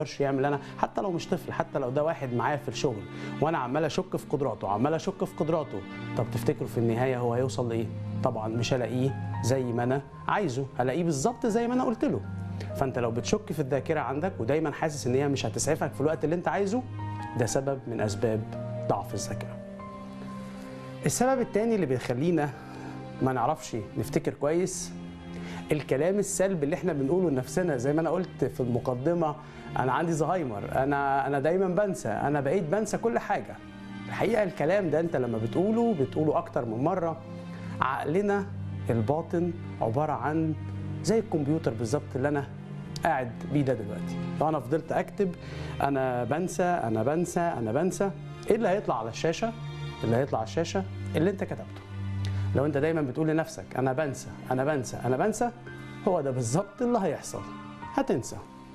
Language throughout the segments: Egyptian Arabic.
يقدرش يعمل انا حتى لو مش طفل حتى لو ده واحد معايا في الشغل وانا عمال اشك في قدراته عمال اشك في قدراته طب تفتكروا في النهايه هو هيوصل لايه طبعا مش هلاقيه زي ما انا عايزه هلاقيه بالظبط زي ما انا قلت له فانت لو بتشك في الذاكره عندك ودايما حاسس ان هي مش هتسعفك في الوقت اللي انت عايزه ده سبب من اسباب ضعف الذاكره السبب الثاني اللي بيخلينا ما نعرفش نفتكر كويس الكلام السلبي اللي احنا بنقوله لنفسنا زي ما انا قلت في المقدمه انا عندي زهايمر انا انا دايما بنسى انا بقيت بنسى كل حاجه الحقيقه الكلام ده انت لما بتقوله بتقوله اكتر من مره عقلنا الباطن عباره عن زي الكمبيوتر بالظبط اللي انا قاعد بيه ده دلوقتي لو انا فضلت اكتب انا بنسى انا بنسى انا بنسى ايه اللي هيطلع على الشاشه اللي هيطلع على الشاشه اللي انت كتبته لو انت دايما بتقول لنفسك انا بنسى انا بنسى انا بنسى هو ده بالظبط اللي هيحصل هتنسى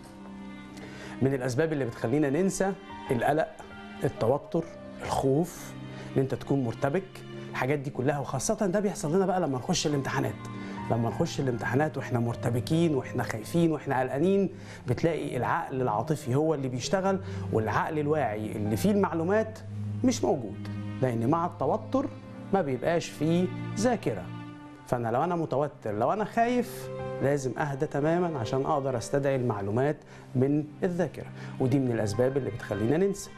من الاسباب اللي بتخلينا ننسى القلق التوتر الخوف ان انت تكون مرتبك الحاجات دي كلها وخاصه ده بيحصل لنا بقى لما نخش الامتحانات لما نخش الامتحانات واحنا مرتبكين واحنا خايفين واحنا قلقانين بتلاقي العقل العاطفي هو اللي بيشتغل والعقل الواعي اللي فيه المعلومات مش موجود لان مع التوتر ما بيبقاش فيه ذاكره فانا لو انا متوتر لو انا خايف لازم اهدى تماما عشان اقدر استدعي المعلومات من الذاكره ودي من الاسباب اللي بتخلينا ننسى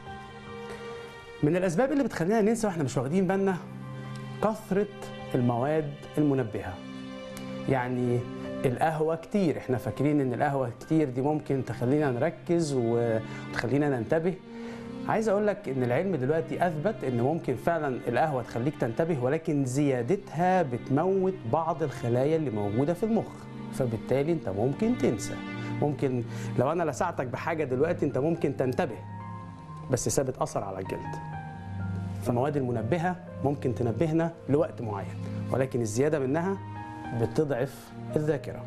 من الاسباب اللي بتخلينا ننسى واحنا مش واخدين بالنا كثره المواد المنبهه يعني القهوه كتير احنا فاكرين ان القهوه كتير دي ممكن تخلينا نركز وتخلينا ننتبه عايز اقول لك ان العلم دلوقتي اثبت ان ممكن فعلا القهوه تخليك تنتبه ولكن زيادتها بتموت بعض الخلايا اللي موجوده في المخ فبالتالي انت ممكن تنسى ممكن لو انا لسعتك بحاجه دلوقتي انت ممكن تنتبه بس سابت اثر على الجلد فالمواد المنبهه ممكن تنبهنا لوقت معين ولكن الزياده منها بتضعف الذاكره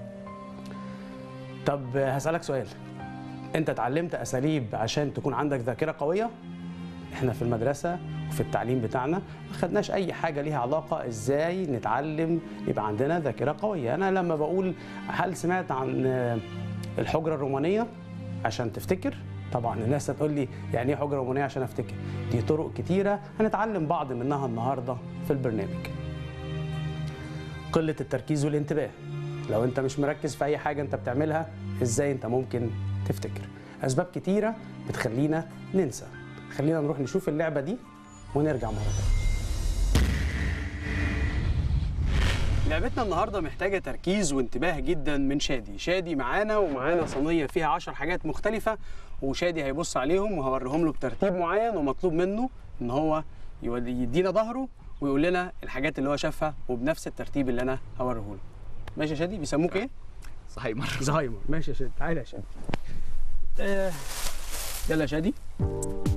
طب هسالك سؤال انت اتعلمت اساليب عشان تكون عندك ذاكره قويه احنا في المدرسه وفي التعليم بتاعنا ما خدناش اي حاجه ليها علاقه ازاي نتعلم يبقى عندنا ذاكره قويه انا لما بقول هل سمعت عن الحجره الرومانيه عشان تفتكر طبعا الناس هتقول لي يعني ايه حجره رومانيه عشان افتكر دي طرق كتيره هنتعلم بعض منها النهارده في البرنامج قله التركيز والانتباه لو انت مش مركز في اي حاجه انت بتعملها ازاي انت ممكن تفتكر اسباب كتيره بتخلينا ننسى خلينا نروح نشوف اللعبه دي ونرجع مره تانية لعبتنا النهارده محتاجه تركيز وانتباه جدا من شادي شادي معانا ومعانا صينيه فيها 10 حاجات مختلفه وشادي هيبص عليهم وهوريهم له بترتيب معين ومطلوب منه ان هو يدينا ظهره ويقول لنا الحاجات اللي هو شافها وبنفس الترتيب اللي انا هوريه له ماشي يا شادي بيسموك ايه زهايمر زهايمر ماشي يا شادي تعالى يا شادي آه. يلا يا شادي